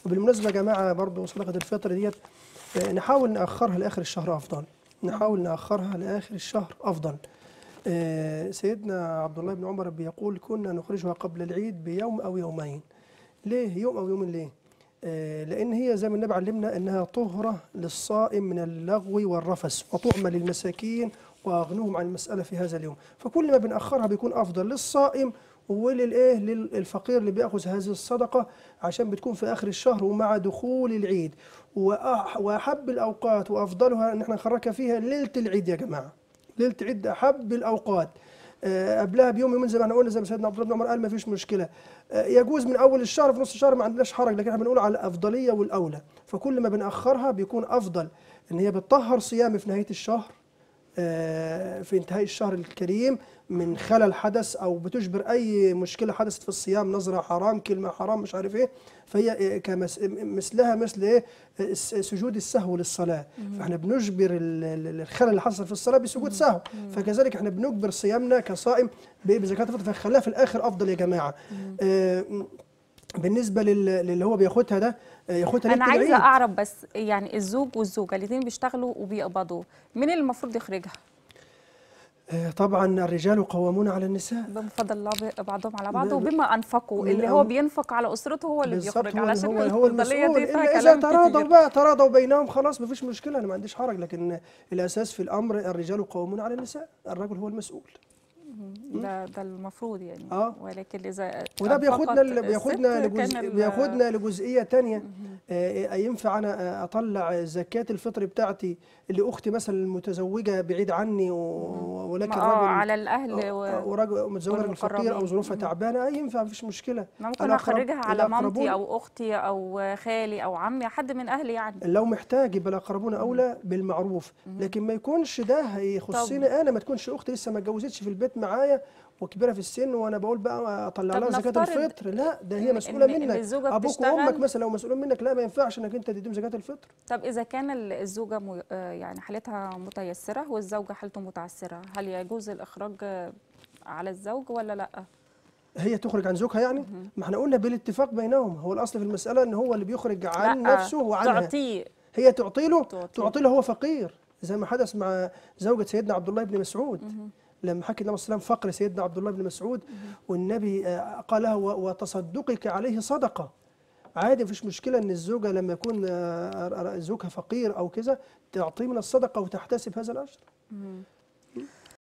وبالمناسبه يا جماعه برضو صدقه الفطر ديت آه، نحاول ناخرها لاخر الشهر افضل نحاول ناخرها لاخر الشهر افضل آه، سيدنا عبد الله بن عمر بيقول كنا نخرجها قبل العيد بيوم او يومين ليه يوم او يومين ليه آه، لان هي زي ما النبي علمنا انها طهره للصائم من اللغو والرفث وطعمه للمساكين واغنوهم عن المساله في هذا اليوم فكل ما بناخرها بيكون افضل للصائم وللايه للفقير اللي بياخذ هذه الصدقه عشان بتكون في اخر الشهر ومع دخول العيد وأح- واحب الاوقات وافضلها ان احنا نخرجها فيها ليله العيد يا جماعه ليله العيد احب الاوقات آه، قبلها بيوم يومين زي ما احنا قلنا زي ما سيدنا عبد الله بن عمر قال ما فيش مشكله آه، يجوز من اول الشهر في نص الشهر ما عندناش حرج لكن احنا بنقول على الافضليه والاولى فكل ما بناخرها بيكون افضل ان هي بتطهر صيامي في نهايه الشهر آه، في انتهاء الشهر الكريم من خلل حدث او بتجبر اي مشكله حدثت في الصيام نظره حرام كلمه حرام مش عارف ايه فهي آه، كمس مثلها مثل ايه الس- سجود السهو للصلاه فاحنا بنجبر ال- ال- الخلل اللي حصل في الصلاه بسجود سهو فكذلك احنا بنجبر صيامنا كصائم ب- بزكاه الفطر فخليها في الاخر افضل يا جماعه آه، بالنسبه لل- للي هو بياخدها ده آه، ياخدها انا ليلة عايزه العيد. اعرف بس يعني الزوج والزوجه الاثنين بيشتغلوا وبيقبضوا مين اللي المفروض يخرجها آه، طبعا الرجال قوامون على النساء بفضل الله ب- بعضهم على بعض ب- ب- وبما انفقوا من اللي هو أول- بينفق على اسرته هو اللي بالظبط بيخرج هو علشان هو, هو الفضلية المسؤول دي فيها إلا إذا كلام تراضوا كتير بقى تراضوا بينهم خلاص مفيش مشكلة أنا ما عنديش حرج لكن الأساس في الأمر الرجال قوامون على النساء الرجل هو المسؤول ده ده المفروض يعني آه. ولكن اذا وده بياخدنا أنفقت ل- بياخدنا الست لجزء كان ال- بياخدنا لجزئيه تانية آه، ينفع انا آه، اطلع زكاه الفطر بتاعتي اللي اختي مثلا متزوجه بعيد عني و- ولكن اه راجل على الاهل آه، و... وراجل متزوج راجل فقير او والمقربين. ظروفها تعبانه آه، ينفع مفيش مشكله ممكن الأقرب- اخرجها على مامتي الأقربون او اختي او خالي او عمي حد من اهلي يعني لو محتاج يبقى الاقربون اولى بالمعروف لكن ما يكونش ده هيخصني انا ما تكونش اختي لسه ما اتجوزتش في البيت معايا وكبيره في السن وانا بقول بقى اطلع طب لها زكاه نفترض الفطر لا ده هي إن- مسؤوله إن- إن منك الزوجة ابوك بتشتغل. وامك مثلا لو مسؤولين منك لا ما ينفعش انك انت تديهم زكاه الفطر طب اذا كان ال- الزوجه م... آه، يعني حالتها متيسره والزوجه حالته متعسره هل يجوز الاخراج آه، على الزوج ولا لا هي تخرج عن زوجها يعني ما احنا قلنا بالاتفاق بينهم هو الاصل في المساله ان هو اللي بيخرج عن لا، نفسه وعنها تعطيه هي تعطي له تعطيه. تعطي له هو فقير زي ما حدث مع زوجة سيدنا عبد الله بن مسعود لما حكى النبي صلى الله عليه وسلم فقر سيدنا عبد الله بن مسعود والنبي آه، قال له "و- وتصدقك عليه صدقة عادي مفيش مشكلة ان الزوجة لما يكون آه، آه، زوجها فقير او كذا تعطيه من الصدقة وتحتسب هذا الأجر